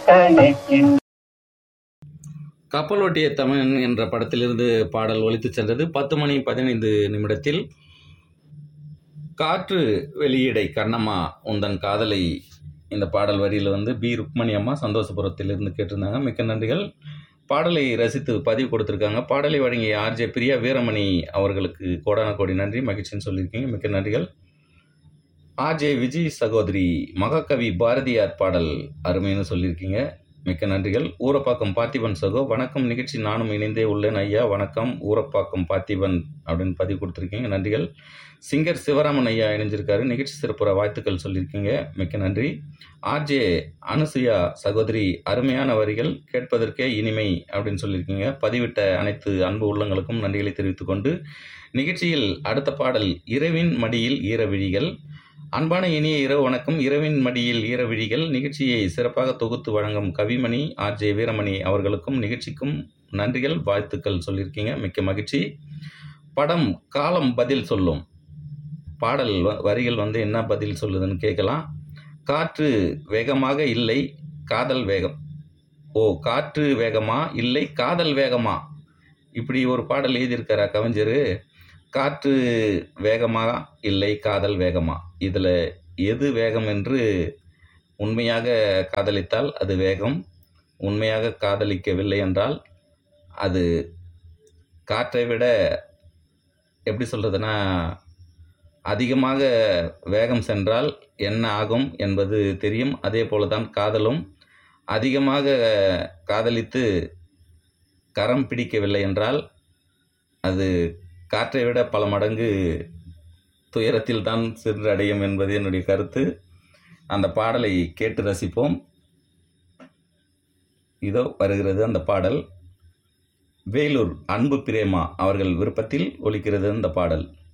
அழைக்கின்ற கப்பலோட்டிய தமிழன் என்ற படத்திலிருந்து பாடல் ஒலித்துச் சென்றது பத்து மணி பதினைந்து நிமிடத்தில் காற்று வெளியீடை கண்ணம்மா உந்தன் காதலை இந்த பாடல் வரியில் வந்து பி ருக்மணி அம்மா சந்தோஷபுரத்திலிருந்து கேட்டிருந்தாங்க மிக்க நன்றிகள் பாடலை ரசித்து பதிவு கொடுத்துருக்காங்க பாடலை வழங்கிய ஆர்ஜே பிரியா வீரமணி அவர்களுக்கு கோடான கோடி நன்றி மகிழ்ச்சின்னு சொல்லியிருக்கீங்க மிக்க நன்றிகள் ஆர்ஜே விஜய் சகோதரி மகாகவி பாரதியார் பாடல் அருமைன்னு சொல்லியிருக்கீங்க மிக்க நன்றிகள் ஊரப்பாக்கம் பார்த்திபன் சகோ வணக்கம் நிகழ்ச்சி நானும் இணைந்தே உள்ளேன் ஐயா வணக்கம் ஊரப்பாக்கம் பார்த்திபன் அப்படின்னு பதிவு கொடுத்துருக்கீங்க நன்றிகள் சிங்கர் சிவராமன் ஐயா இணைஞ்சிருக்காரு நிகழ்ச்சி சிறப்புற வாழ்த்துக்கள் சொல்லியிருக்கீங்க மிக்க நன்றி ஆர்ஜே அனுசுயா சகோதரி அருமையான வரிகள் கேட்பதற்கே இனிமை அப்படின்னு சொல்லியிருக்கீங்க பதிவிட்ட அனைத்து அன்பு உள்ளங்களுக்கும் நன்றிகளை தெரிவித்துக் கொண்டு நிகழ்ச்சியில் அடுத்த பாடல் இரவின் மடியில் ஈரவிழிகள் அன்பான இனிய இரவு வணக்கம் இரவின் மடியில் ஈரவிழிகள் நிகழ்ச்சியை சிறப்பாக தொகுத்து வழங்கும் கவிமணி ஆர்ஜே வீரமணி அவர்களுக்கும் நிகழ்ச்சிக்கும் நன்றிகள் வாழ்த்துக்கள் சொல்லியிருக்கீங்க மிக்க மகிழ்ச்சி படம் காலம் பதில் சொல்லும் பாடல் வ- வரிகள் வந்து என்ன பதில் சொல்லுதுன்னு கேட்கலாம் காற்று வேகமாக இல்லை காதல் வேகம் ஓ காற்று வேகமா இல்லை காதல் வேகமா இப்படி ஒரு பாடல் எழுதியிருக்காரா கவிஞர் காற்று வேகமா இல்லை காதல் வேகமா இதில் எது வேகம் என்று உண்மையாக காதலித்தால் அது வேகம் உண்மையாக காதலிக்கவில்லை என்றால் அது காற்றை விட எப்படி சொல்கிறதுனா அதிகமாக வேகம் சென்றால் என்ன ஆகும் என்பது தெரியும் அதே போல தான் காதலும் அதிகமாக காதலித்து கரம் பிடிக்கவில்லை என்றால் அது காற்றை விட பல மடங்கு துயரத்தில் தான் சென்றடையும் என்பது என்னுடைய கருத்து அந்த பாடலை கேட்டு ரசிப்போம் இதோ வருகிறது அந்த பாடல் வேலூர் அன்பு பிரேமா அவர்கள் விருப்பத்தில் ஒலிக்கிறது அந்த பாடல்